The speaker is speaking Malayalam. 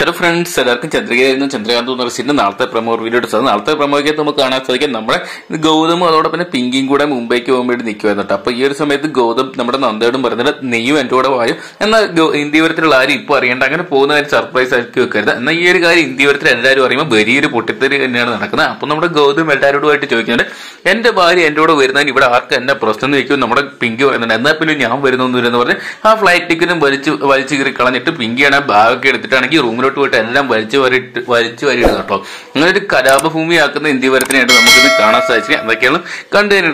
ഹലോ ഫ്രണ്ട്സ് എല്ലാവർക്കും ചന്ദ്രികയായിരുന്നു ചന്ദ്രകാന്ത് എന്ന് പറയുന്ന നാളത്തെ പ്രമോ റിവ്യൂ എടുത്തത് നാളത്തെ പ്രമോയ്ക്കകത്ത് നമുക്ക് കാണാൻ സാധിക്കും നമ്മുടെ ഗൗതമും അതോടൊപ്പം തന്നെ പിങ്കിയും കൂടെ മുംബൈക്ക് പോകാൻ വേണ്ടി നിൽക്കുമായിരുന്നു കേട്ടോ അപ്പൊ ഈ ഒരു സമയത്ത് ഗൗതം നമ്മുടെ നന്ദയോടും പറയുന്നത് നെയ്യും എൻ്റെ കൂടെ വായും എന്നാൽ ഇന്ത്യവരത്തിലുള്ള ആരും ഇപ്പോൾ അറിയേണ്ട അങ്ങനെ പോകുന്ന കാര്യം സർപ്രൈസ് ആക്കി വെക്കരുത് എന്നാൽ ഈ ഒരു കാര്യം ഇന്ത്യവരത്തിൽ എല്ലാവരും അറിയുമ്പോൾ വലിയൊരു പൊട്ടിത്തെറി തന്നെയാണ് നടക്കുന്നത് അപ്പൊ നമ്മുടെ ഗൗതം എല്ലാവരോടുമായിട്ട് ചോദിക്കുന്നുണ്ട് എന്റെ ഭാര്യ എൻ്റെ കൂടെ വരുന്നതിന് ഇവിടെ ആർക്ക് എന്നെ പ്രശ്നം എന്ന് ചോദിക്കും നമ്മുടെ പിങ്കി പറയുന്നുണ്ട് എന്നാൽ പിന്നെ ഞാൻ വരുന്നൊന്നുമില്ല എന്ന് പറഞ്ഞ് ആ ഫ്ലൈറ്റ് ടിക്കറ്റും വലിച്ചു വലിച്ചു കയറി കളഞ്ഞിട്ട് പിങ്കിയാണ് ആ ബാഗൊക്കെ എടുത്തിട്ടാണെങ്കിൽ റൂമിലോട്ട് പോയിട്ട് എല്ലാം വലിച്ചു വരിട്ട് വലിച്ചു വരിയിടുക കേട്ടോ അങ്ങനെ ഒരു കലാപഭൂമിയാക്കുന്ന ഇന്ത്യവരത്തിനായിട്ട് നമുക്കിത് കാണാൻ സാധിച്ചത് എന്തൊക്കെയാണ് കണ്ടു